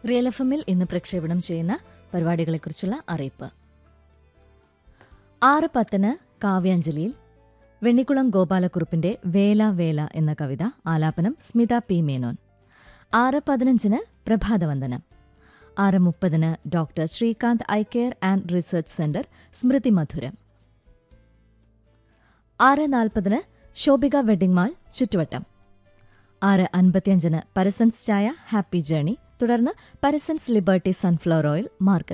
real F എമ്മിൽ ഇന്ന് പ്രക്ഷേപണം ചെയ്യുന്ന പരിപാടികളെക്കുറിച്ചുള്ള അറിയിപ്പ് ആറ് പത്തിന് കാവ്യാഞ്ജലിയിൽ വെണ്ണിക്കുളം ഗോപാലക്കുറുപ്പിന്റെ വേല വേല എന്ന കവിത ആലാപനം സ്മിത പി മേനോൻ ആറ് പതിനഞ്ചിന് പ്രഭാതവന്ദനം ആറ് മുപ്പതിന് doctor Srikanth eye care and research centre സ്മൃതി മധുരം ആറ് നാൽപ്പതിന് ശോഭിക വെഡിംഗ് മാൾ ചുറ്റുവട്ടം ആറ് അൻപത്തിയഞ്ചിന് പരസൻസ് ചായ ഹാപ്പി ജേണി തുടർന്ന് Parsons liberty sunflower oil market